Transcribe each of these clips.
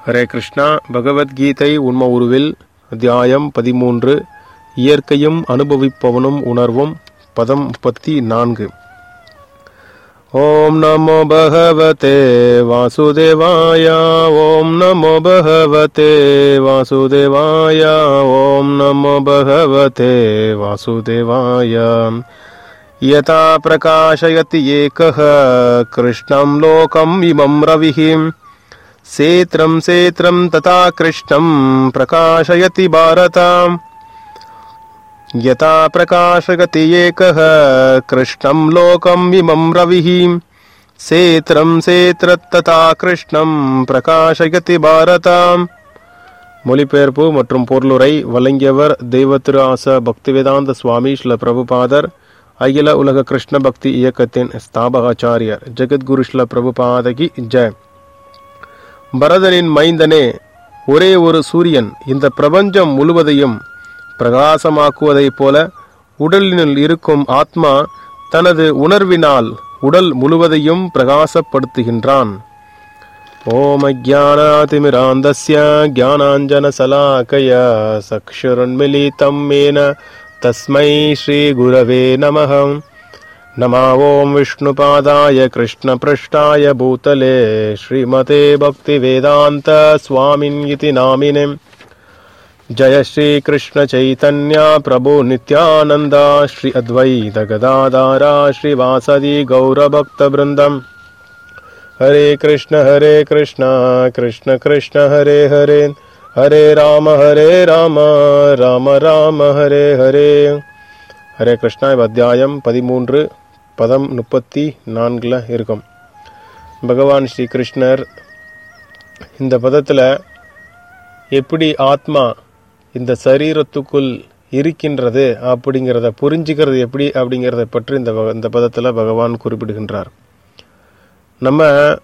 ஹரே கிருஷ்ணா பகவத்கீதை உண்ம உருவில் அத்தியாயம் பதிமூன்று இயற்கையும் அனுபவிப்பவனும் உணர்வும் பதம் முப்பத்தி நான்கு ஓம் நமோ பகவதே வாசுதேவாய ஓம் நமோ பகவதே வாசுதேவாய ஓம் நமோ பகவதே வாசுதேவாய यथा प्रकाशयति एकः कृष्णं लोकम् इमं रविः सेत्रं सेत्रं तथा कृष्णं प्रकाशयति भारत यथा प्रकाशयति एकः कृष्णं लोकम् इमं रविः सेत्रं सेत्रतथा கிருஷ்ணம் பிரகாசயதி பாரதா மொழிபெயர்ப்பு மற்றும் பொருளுரை வழங்கியவர் தெய்வ திரு ஆச பக்திவேதாந்த சுவாமி ஸ்ல பிரபுபாதர் அகில உலக கிருஷ்ண பக்தி இயக்கத்தின் ஸ்தாபகாச்சாரியர் ஜெகத்குரு ஸ்ல பிரபுபாதகி ஜெய் பரதனின் மைந்தனே ஒரே ஒரு சூரியன் இந்த பிரபஞ்சம் முழுவதையும் பிரகாசமாக்குவதைப் போல உடலினுள் இருக்கும் ஆத்மா தனது உணர்வினால் உடல் முழுவதையும் பிரகாசப்படுத்துகின்றான் ஓம் அஜானாதிமிராந்தஸ்ய ஜானாஞ்சனசலாக்கய சக்ஷுரன்மிலிதம் மேன तस्मै श्रीगुरवे नमः नमा ॐ विष्णुपादाय कृष्णपृष्ठाय भूतले श्रीमते भक्तिवेदान्त स्वामिन् इति नामिने जय श्रीकृष्णचैतन्या प्रभु नित्यानन्द श्री अद्वैत गदाधारा श्रीवासदि गौरभक्तवृन्दम् हरे कृष्ण हरे कृष्ण कृष्ण कृष्ण हरे हरे ஹரே ராம ஹரே ராம ராம ராம ஹரே ஹரே ஹரே கிருஷ்ணா இவ் அத்தியாயம் பதிமூன்று பதம் முப்பத்தி நான்கில் இருக்கும் பகவான் ஸ்ரீ கிருஷ்ணர் இந்த பதத்தில் எப்படி ஆத்மா இந்த சரீரத்துக்குள் இருக்கின்றது அப்படிங்கிறத புரிஞ்சுக்கிறது எப்படி அப்படிங்கிறத பற்றி இந்த இந்த பதத்தில் பகவான் குறிப்பிடுகின்றார் நம்ம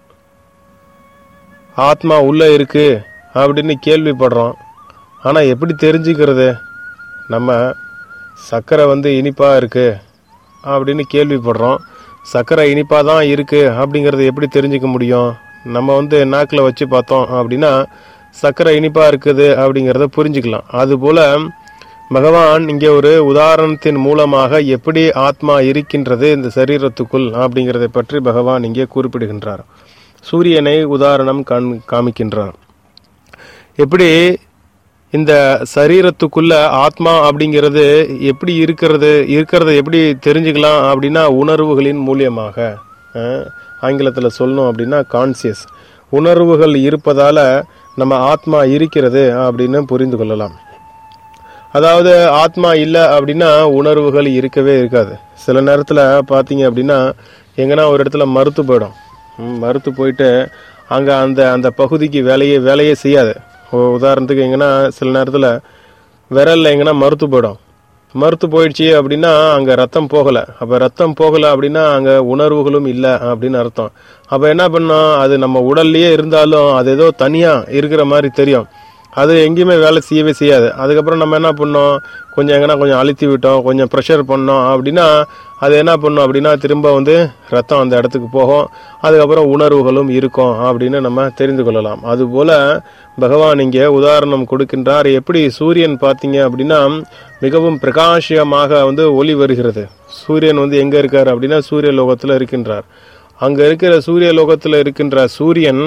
ஆத்மா உள்ளே இருக்கு அப்படின்னு கேள்விப்படுறோம் ஆனால் எப்படி தெரிஞ்சுக்கிறது நம்ம சர்க்கரை வந்து இனிப்பாக இருக்குது அப்படின்னு கேள்விப்படுறோம் சர்க்கரை இனிப்பாக தான் இருக்குது அப்படிங்கிறத எப்படி தெரிஞ்சுக்க முடியும் நம்ம வந்து நாக்கில் வச்சு பார்த்தோம் அப்படின்னா சர்க்கரை இனிப்பாக இருக்குது அப்படிங்கிறத புரிஞ்சுக்கலாம் அதுபோல் பகவான் இங்கே ஒரு உதாரணத்தின் மூலமாக எப்படி ஆத்மா இருக்கின்றது இந்த சரீரத்துக்குள் அப்படிங்கிறதை பற்றி பகவான் இங்கே குறிப்பிடுகின்றார் சூரியனை உதாரணம் காண் காமிக்கின்றார் எப்படி இந்த சரீரத்துக்குள்ள ஆத்மா அப்படிங்கிறது எப்படி இருக்கிறது இருக்கிறத எப்படி தெரிஞ்சுக்கலாம் அப்படின்னா உணர்வுகளின் மூலியமாக ஆங்கிலத்தில் சொல்லணும் அப்படின்னா கான்சியஸ் உணர்வுகள் இருப்பதால நம்ம ஆத்மா இருக்கிறது அப்படின்னு புரிந்து கொள்ளலாம் அதாவது ஆத்மா இல்லை அப்படின்னா உணர்வுகள் இருக்கவே இருக்காது சில நேரத்தில் பார்த்தீங்க அப்படின்னா எங்கன்னா ஒரு இடத்துல மறுத்து போயிடும் மறுத்து போயிட்டு அங்கே அந்த அந்த பகுதிக்கு வேலையே வேலையே செய்யாது உதாரணத்துக்கு எங்கன்னா சில நேரத்தில் விரலில் எங்கன்னா மறுத்து போயிடும் மறுத்து போயிடுச்சு அப்படின்னா அங்கே ரத்தம் போகலை அப்போ ரத்தம் போகலை அப்படின்னா அங்கே உணர்வுகளும் இல்லை அப்படின்னு அர்த்தம் அப்போ என்ன பண்ணோம் அது நம்ம உடல்லையே இருந்தாலும் அது ஏதோ தனியாக இருக்கிற மாதிரி தெரியும் அது எங்கேயுமே வேலை செய்யவே செய்யாது அதுக்கப்புறம் நம்ம என்ன பண்ணோம் கொஞ்சம் எங்கன்னா கொஞ்சம் அழுத்தி விட்டோம் கொஞ்சம் ப்ரெஷர் பண்ணோம் அப்படின்னா அது என்ன பண்ணும் அப்படின்னா திரும்ப வந்து ரத்தம் அந்த இடத்துக்கு போகும் அதுக்கப்புறம் உணர்வுகளும் இருக்கும் அப்படின்னு நம்ம தெரிந்து கொள்ளலாம் அதுபோல் பகவான் இங்கே உதாரணம் கொடுக்கின்றார் எப்படி சூரியன் பார்த்தீங்க அப்படின்னா மிகவும் பிரகாசியமாக வந்து ஒளி வருகிறது சூரியன் வந்து எங்கே இருக்கார் அப்படின்னா சூரிய லோகத்தில் இருக்கின்றார் அங்கே இருக்கிற சூரிய லோகத்தில் இருக்கின்ற சூரியன்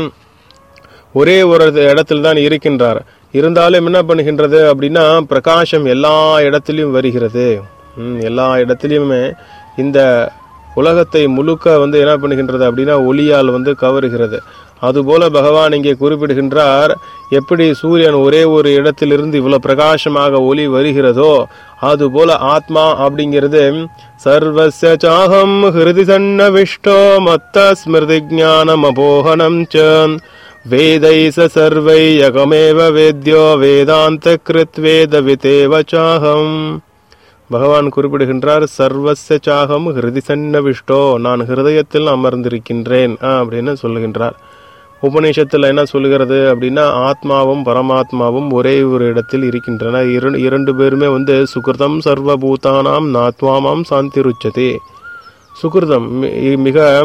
ஒரே ஒரு இடத்துல தான் இருக்கின்றார் இருந்தாலும் என்ன பண்ணுகின்றது அப்படின்னா பிரகாசம் எல்லா இடத்துலையும் வருகிறது எல்லா இடத்துலையுமே இந்த உலகத்தை முழுக்க வந்து என்ன பண்ணுகின்றது அப்படின்னா ஒளியால் வந்து கவருகிறது அதுபோல பகவான் இங்கே குறிப்பிடுகின்றார் எப்படி சூரியன் ஒரே ஒரு இடத்திலிருந்து இவ்வளவு பிரகாசமாக ஒளி வருகிறதோ அதுபோல ஆத்மா அப்படிங்கிறது சர்வச சாகம் ஹிருதி சன்னவிஷ்டோ மத்த ஸ்மிருதி ஜானம் அபோகனம் ச வேதை ச சர்வை யகமேவ வேத்யோ வேதாந்த கிருத் வேத விதேவ சாகம் பகவான் குறிப்பிடுகின்றார் சர்வச சாகம் ஹிருதி சன்னவிஷ்டோ நான் ஹிருதயத்தில் அமர்ந்திருக்கின்றேன் அப்படின்னு சொல்லுகின்றார் உபநிஷத்தில் என்ன சொல்லுகிறது அப்படின்னா ஆத்மாவும் பரமாத்மாவும் ஒரே ஒரு இடத்தில் இருக்கின்றன இரண்டு இரண்டு பேருமே வந்து சுகிருதம் சர்வபூதானாம் நாத்வாமாம் சாந்தி ருச்சதே சுகிருதம் மிக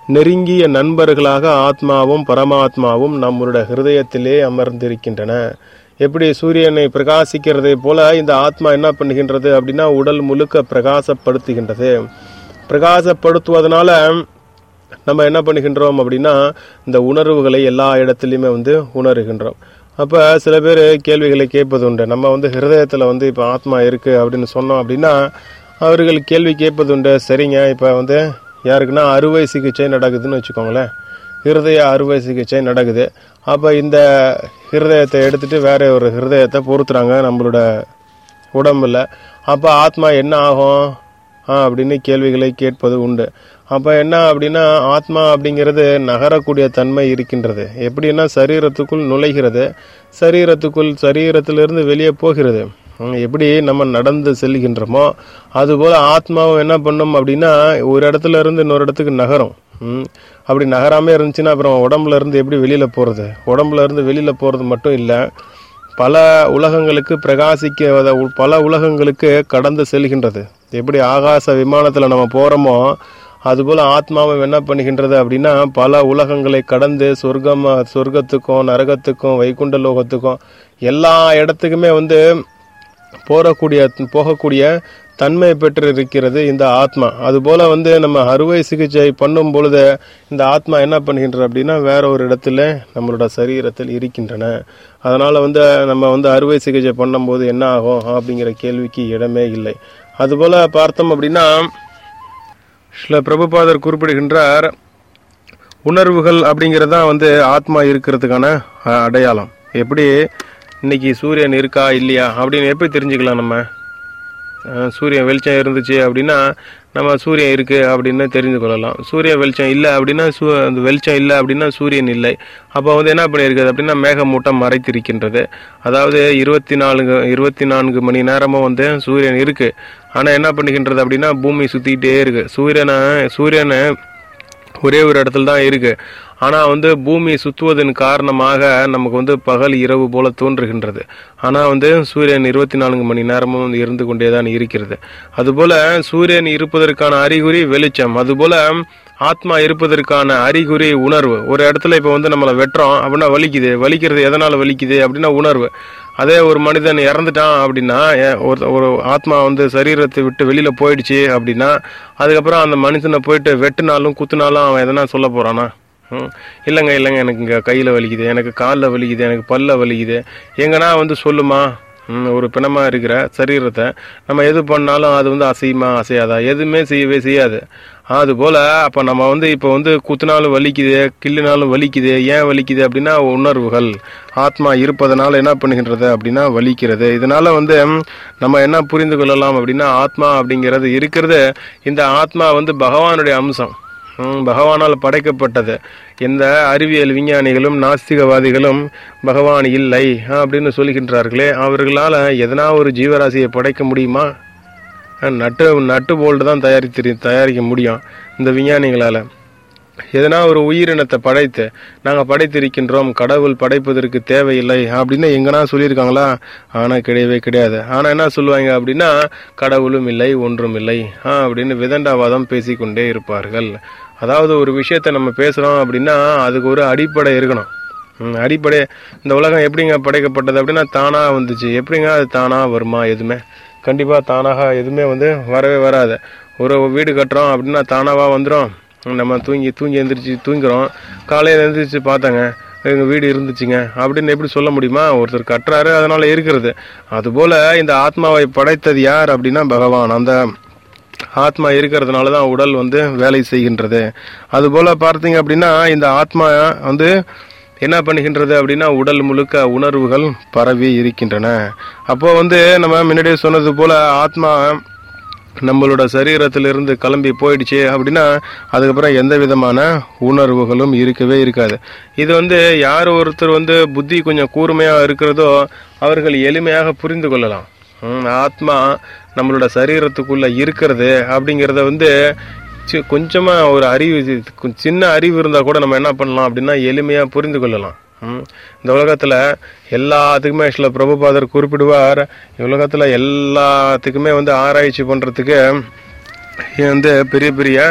நெருங்கிய நண்பர்களாக ஆத்மாவும் பரமாத்மாவும் நம்மளுடைய ஹிருதயத்திலே அமர்ந்திருக்கின்றன எப்படி சூரியனை பிரகாசிக்கிறதை போல இந்த ஆத்மா என்ன பண்ணுகின்றது அப்படின்னா உடல் முழுக்க பிரகாசப்படுத்துகின்றது பிரகாசப்படுத்துவதனால நம்ம என்ன பண்ணுகின்றோம் அப்படின்னா இந்த உணர்வுகளை எல்லா இடத்துலையுமே வந்து உணர்கின்றோம் அப்போ சில பேர் கேள்விகளை கேட்பது உண்டு நம்ம வந்து ஹிருதயத்தில் வந்து இப்போ ஆத்மா இருக்குது அப்படின்னு சொன்னோம் அப்படின்னா அவர்கள் கேள்வி கேட்பது உண்டு சரிங்க இப்போ வந்து யாருக்குன்னா அறுவை சிகிச்சை நடக்குதுன்னு வச்சுக்கோங்களேன் ஹிருதய அறுவை சிகிச்சை நடக்குது அப்போ இந்த ஹிருதயத்தை எடுத்துட்டு வேற ஒரு ஹிருதயத்தை பொருத்துறாங்க நம்மளோட உடம்புல அப்போ ஆத்மா என்ன ஆகும் ஆ அப்படின்னு கேள்விகளை கேட்பது உண்டு அப்போ என்ன அப்படின்னா ஆத்மா அப்படிங்கிறது நகரக்கூடிய தன்மை இருக்கின்றது எப்படின்னா சரீரத்துக்குள் நுழைகிறது சரீரத்துக்குள் சரீரத்திலிருந்து வெளியே போகிறது ம், எப்படி நம்ம நடந்து செல்கின்றோமோ அதுபோல் ஆத்மாவும் என்ன பண்ணும் அப்படின்னா ஒரு இடத்துல இருந்து இன்னொரு இடத்துக்கு நகரும் ம், அப்படி நகராமே இருந்துச்சுன்னா அப்புறம் உடம்புல இருந்து எப்படி வெளியில போறது உடம்புல இருந்து வெளியில போறது மட்டும் இல்லை பல உலகங்களுக்கு பிரகாசிக்க பல உலகங்களுக்கு கடந்து செல்கின்றது எப்படி ஆகாச விமானத்தில் நம்ம போகிறோமோ அதுபோல் ஆத்மாவும் என்ன பண்ணுகின்றது அப்படின்னா பல உலகங்களை கடந்து சொர்க்கம் சொர்க்கத்துக்கும் நரகத்துக்கும் வைகுண்ட லோகத்துக்கும் எல்லா இடத்துக்குமே வந்து போறக்கூடிய போகக்கூடிய தன்மை பெற்று இருக்கிறது இந்த ஆத்மா அதுபோல வந்து நம்ம அறுவை சிகிச்சை பண்ணும் பொழுது இந்த ஆத்மா என்ன பண்ணுகின்றது அப்படின்னா வேற ஒரு இடத்துல நம்மளோட சரீரத்தில் இருக்கின்றன அதனால வந்து நம்ம வந்து அறுவை சிகிச்சை பண்ணும்போது என்ன ஆகும் அப்படிங்கிற கேள்விக்கு இடமே இல்லை அதுபோல பார்த்தோம் அப்படின்னா சில பிரபுபாதர் குறிப்பிடுகின்றார் உணர்வுகள் அப்படிங்கிறது தான் வந்து ஆத்மா இருக்கிறதுக்கான அஹ், அடையாளம் எப்படி இன்னைக்கு சூரியன் இருக்கா இல்லையா அப்படின்னு எப்படி தெரிஞ்சுக்கலாம் நம்ம அஹ், சூரியன் வெளிச்சம் இருந்துச்சு அப்படின்னா நம்ம சூரியன் இருக்கு அப்படின்னு தெரிந்து கொள்ளலாம் சூரிய வெளிச்சம் இல்லை அப்படின்னா சூ அந்த வெளிச்சம் இல்லை அப்படின்னா சூரியன் இல்லை அப்போ வந்து என்ன பண்ணியிருக்குது அப்படின்னா மேகமூட்டம் மறைத்திருக்கின்றது அதாவது இருபத்தி நான்கு இருபத்தி நான்கு மணி நேரமும் வந்து சூரியன் இருக்கு ஆனால் என்ன பண்ணுகின்றது அப்படின்னா பூமி சுத்திக்கிட்டே இருக்கு சூரியனை சூரியனை ஒரே ஒரு இடத்துல தான் இருக்கு ஆனா வந்து பூமி சுத்துவதன் காரணமாக நமக்கு வந்து பகல் இரவு போல தோன்றுகின்றது ஆனா வந்து சூரியன் இருபத்தி நான்கு மணி நேரமும் வந்து இருந்து கொண்டே தான் இருக்கிறது அதுபோல சூரியன் இருப்பதற்கான அறிகுறி வெளிச்சம் அதுபோல ஆத்மா இருப்பதற்கான அறிகுறி உணர்வு ஒரு இடத்துல இப்போ வந்து நம்மளை வெட்டுறோம் அப்படின்னா வலிக்குது வலிக்கிறது எதனால வலிக்குது அப்படின்னா உணர்வு அதே ஒரு மனிதன் இறந்துட்டான் அப்படின்னா ஏ- ஒரு ஒரு ஆத்மா வந்து சரீரத்தை விட்டு வெளியில போயிடுச்சு அப்படின்னா அதுக்கப்புறம் அந்த மனுஷனை போயிட்டு வெட்டுனாலும் குத்துனாலும் அவன் எதனா சொல்ல போறானா ம். இல்லைங்க இல்லைங்க எனக்கு இங்கே கையில் வலிக்குது எனக்கு காலில் வலிக்குது எனக்கு பல்ல வலிக்குது எங்கன்னா வந்து சொல்லுமா ம், ஒரு பிணமாக இருக்கிற சரீரத்தை நம்ம எது பண்ணாலும் அது வந்து அசையுமா அசையாதா எதுவுமே செய்யவே செய்யாது அதுபோல் அப்போ நம்ம வந்து இப்போ வந்து குத்துனாலும் வலிக்குது கிள்ளினாலும் வலிக்குது ஏன் வலிக்குது அப்படின்னா உணர்வுகள் ஆத்மா இருப்பதனால என்ன பண்ணுகின்றது அப்படின்னா வலிக்கிறது இதனால வந்து ம், நம்ம என்ன புரிந்து கொள்ளலாம் அப்படின்னா ஆத்மா அப்படிங்கிறது இருக்கிறது இந்த ஆத்மா வந்து பகவானுடைய அம்சம் ம், பகவானால் படைக்கப்பட்டது எந்த அறிவியல் விஞ்ஞானிகளும் நாஸ்திகவாதிகளும் பகவான் இல்லை அப்படின்னு சொல்கின்றார்களே அவர்களால் எதனா ஒரு ஜீவராசியை படைக்க முடியுமா அஹ், நட்டு நட்டு போல்டு தான் தயாரித்து தயாரிக்க முடியும் இந்த விஞ்ஞானிகளால் எதனா ஒரு உயிரினத்தை படைத்து நாங்கள் படைத்திருக்கின்றோம் கடவுள் படைப்பதற்கு தேவையில்லை அப்படின்னு எங்கன்னா சொல்லியிருக்காங்களா ஆனால் கிடையவே கிடையாது ஆனால் என்ன சொல்லுவாங்க அப்படின்னா கடவுளும் இல்லை ஒன்றும் இல்லை ஆ அப்படின்னு விதண்டாவாதம் பேசிக்கொண்டே இருப்பார்கள் அதாவது ஒரு விஷயத்தை நம்ம பேசுகிறோம் அப்படின்னா அதுக்கு ஒரு அடிப்படை இருக்கணும் ம், அடிப்படை இந்த உலகம் எப்படிங்க படைக்கப்பட்டது அப்படின்னா தானாக வந்துச்சு எப்படிங்க அது தானாக வருமா எதுவுமே கண்டிப்பாக தானாக எதுவுமே வந்து வரவே வராது ஒரு வீடு கட்டுறோம் அப்படின்னா தானாவா வந்துடும் நம்ம தூங்கி தூங்கி எந்திரிச்சு தூங்குறோம் காலையில் எந்திரிச்சு பார்த்தாங்க எங்கள் வீடு இருந்துச்சுங்க அப்படின்னு எப்படி சொல்ல முடியுமா ஒருத்தர் கட்டுறாரு அதனால இருக்கிறது அதுபோல் இந்த ஆத்மாவை படைத்தது யார் அப்படின்னா பகவான் அந்த ஆத்மா இருக்கிறதுனால தான் உடல் வந்து வேலை செய்கின்றது அதுபோல் பார்த்தீங்க அப்படின்னா இந்த ஆத்மா வந்து என்ன பண்ணுகின்றது அப்படின்னா உடல் முழுக்க உணர்வுகள் பரவி இருக்கின்றன அப்போ வந்து நம்ம முன்னாடியே சொன்னது போல ஆத்மா நம்மளோட சரீரத்திலிருந்து கிளம்பி போயிடுச்சு அப்படின்னா அதுக்கப்புறம் எந்த விதமான உணர்வுகளும் இருக்கவே இருக்காது இது வந்து யார் ஒருத்தர் வந்து புத்தி கொஞ்சம் கூர்மையாக இருக்கிறதோ அவர்கள் எளிமையாக புரிந்து கொள்ளலாம் ம், ஆத்மா நம்மளோட சரீரத்துக்குள்ள இருக்கிறது அப்படிங்கிறத வந்து சி- கொஞ்சமா ஒரு அறிவு இது- கொஞ்சம் சின்ன அறிவு இருந்தால் கூட நம்ம என்ன பண்ணலாம் அப்படின்னா எளிமையாக புரிந்து கொள்ளலாம் ம். இந்த உலகத்தில் எல்லாத்துக்குமே சில பிரபுபாதர் குறிப்பிடுவார் உலகத்தில் எல்லாத்துக்குமே வந்து ஆராய்ச்சி பண்ணுறதுக்கு வந்து பெரிய பெரிய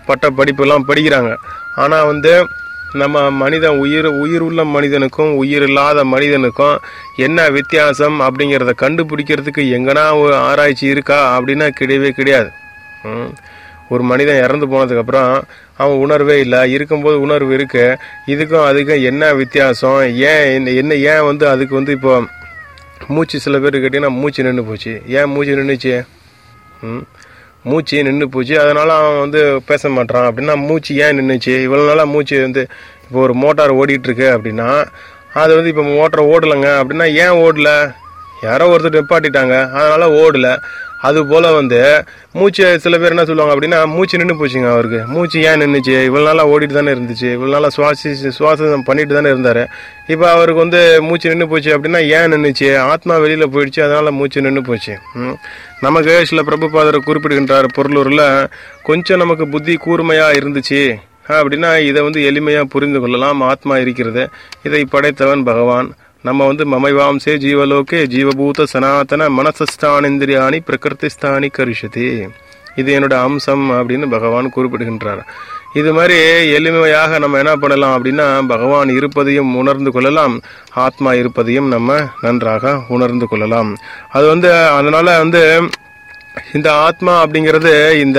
பட்ட படிப்பெல்லாம் படிக்கிறாங்க ஆனால் வந்து நம்ம மனிதன் உயிர் உயிர் உள்ள மனிதனுக்கும் உயிர் இல்லாத மனிதனுக்கும் என்ன வித்தியாசம் அப்படிங்கிறத கண்டுபிடிக்கிறதுக்கு எங்கன்னா ஒரு ஆராய்ச்சி இருக்கா அப்படின்னா கிடையவே கிடையாது ம். ஒரு மனிதன் இறந்து போனதுக்கப்புறம் அவன் உணர்வே இல்லை இருக்கும்போது உணர்வு இருக்கு இதுக்கும் அதுக்கும் என்ன வித்தியாசம் ஏன் என்ன- என்ன ஏன் வந்து அதுக்கு வந்து இப்போ மூச்சு சில பேர் கேட்டிங்கன்னா மூச்சு நின்று போச்சு ஏன் மூச்சு நின்றுச்சு ம் மூச்சு நின்று போச்சு அதனால அவன் வந்து பேச மாட்டான் அப்படின்னா மூச்சு ஏன் நின்றுச்சு இவ்வளோ நாளாக மூச்சு வந்து இப்போ ஒரு மோட்டார் ஓடிட்டு இருக்கு அப்படின்னா அது வந்து இப்போ மோட்டார் ஓடலைங்க அப்படின்னா ஏன் ஓடல யாரோ ஒருத்தர் நிப்பாட்டிட்டாங்க அதனால ஓடல அது போல வந்து மூச்சு சில பேர் என்ன சொல்லுவாங்க அப்படின்னா மூச்சு நின்று போச்சுங்க அவருக்கு மூச்சு ஏன் நின்றுச்சு இவ்வளோ நாளாக ஓடிட்டு தானே இருந்துச்சு இவ்வளோ நாளாக சுவாசி சுவாசம் பண்ணிட்டு தானே இருந்தார் இப்போ அவருக்கு வந்து மூச்சு நின்று போச்சு அப்படின்னா ஏன் நின்றுச்சு ஆத்மா வெளியில் போயிடுச்சு அதனால மூச்சு நின்று போச்சு ம். நமக்கு சில பிரபுபாதர் குறிப்பிடுகின்றார் பொருளூரில் கொஞ்சம் நமக்கு புத்தி கூர்மையாக இருந்துச்சு அப்படின்னா இதை வந்து எளிமையாக புரிந்து கொள்ளலாம் ஆத்மா இருக்கிறது இதை படைத்தவன் பகவான் நம்ம வந்து மமைவாம்சே ஜீவலோகே ஜீவபூத சனாதன மனசஸ்தானிந்திரியாணி பிரகிருதிஸ்தானி கரிஷதி இது என்னோட அம்சம் அப்படின்னு பகவான் குறிப்பிடுகின்றார் இது மாதிரி எளிமையாக நம்ம என்ன பண்ணலாம் அப்படின்னா பகவான் இருப்பதையும் உணர்ந்து கொள்ளலாம் ஆத்மா இருப்பதையும் நம்ம நன்றாக உணர்ந்து கொள்ளலாம் அது வந்து அதனால வந்து இந்த ஆத்மா அப்படிங்கிறது இந்த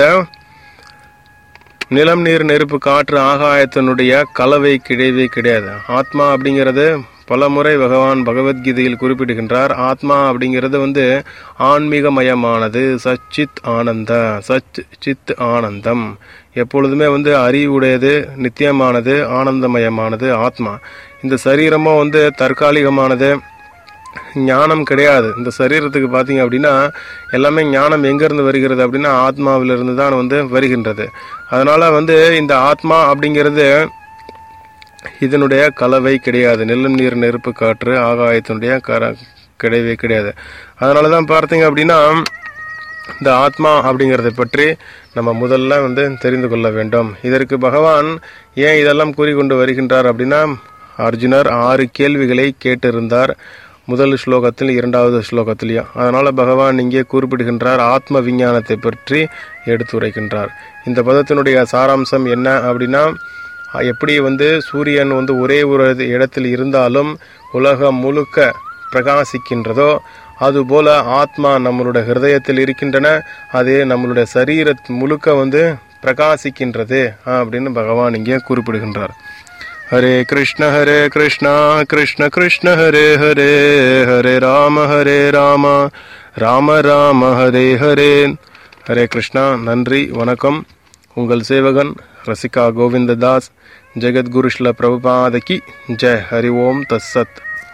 நிலம் நீர் நெருப்பு காற்று ஆகாயத்தினுடைய கலவை கிடையவே கிடையாது ஆத்மா அப்படிங்கிறது பல முறை பகவான் பகவத்கீதையில் குறிப்பிடுகின்றார் ஆத்மா அப்படிங்கிறது வந்து ஆன்மீகமயமானது சச்சித் ஆனந்த சச் சித் ஆனந்தம் எப்பொழுதுமே வந்து அறிவுடையது நித்தியமானது ஆனந்தமயமானது ஆத்மா இந்த சரீரமோ வந்து தற்காலிகமானது ஞானம் கிடையாது இந்த சரீரத்துக்கு பார்த்தீங்க அப்படின்னா எல்லாமே ஞானம் எங்கேருந்து வருகிறது அப்படின்னா ஆத்மாவிலிருந்து தான் வந்து வருகின்றது அதனால வந்து இந்த ஆத்மா அப்படிங்கிறது இதனுடைய கலவை கிடையாது நிலம் நீர் நெருப்பு காற்று ஆகாயத்தினுடைய கர கிடையவே கிடையாது அதனால தான் பார்த்தீங்க அப்படின்னா இந்த ஆத்மா அப்படிங்கிறதை பற்றி நம்ம முதல்ல வந்து தெரிந்து கொள்ள வேண்டும் இதற்கு பகவான் ஏன் இதெல்லாம் கூறிக்கொண்டு வருகின்றார் அப்படின்னா அர்ஜுனர் ஆறு கேள்விகளை கேட்டிருந்தார் முதல் ஸ்லோகத்தில் இரண்டாவது ஸ்லோகத்திலையும் அதனால பகவான் இங்கே குறிப்பிடுகின்றார் ஆத்ம விஞ்ஞானத்தை பற்றி எடுத்துரைக்கின்றார் இந்த பதத்தினுடைய சாராம்சம் என்ன அப்படின்னா எப்படி வந்து சூரியன் வந்து ஒரே ஒரு இடத்தில் இருந்தாலும் உலகம் முழுக்க பிரகாசிக்கின்றதோ அதுபோல ஆத்மா நம்மளுடைய ஹிருதயத்தில் இருக்கின்றன அது நம்மளுடைய சரீர முழுக்க வந்து பிரகாசிக்கின்றது அப்படின்னு பகவான் இங்கே குறிப்பிடுகின்றார் ஹரே கிருஷ்ண ஹரே கிருஷ்ணா கிருஷ்ண கிருஷ்ண ஹரே ஹரே ஹரே ராம ஹரே ராம ராம ராம ஹரே ஹரே ஹரே கிருஷ்ணா நன்றி வணக்கம் உங்கள் சேவகன் ரசிகா கோவிந்ததாஸ் ஜெகத்குரு ஸ்ல பிரபுபாதகி ஜெய் ஹரி ஓம் தஸ்ஸத்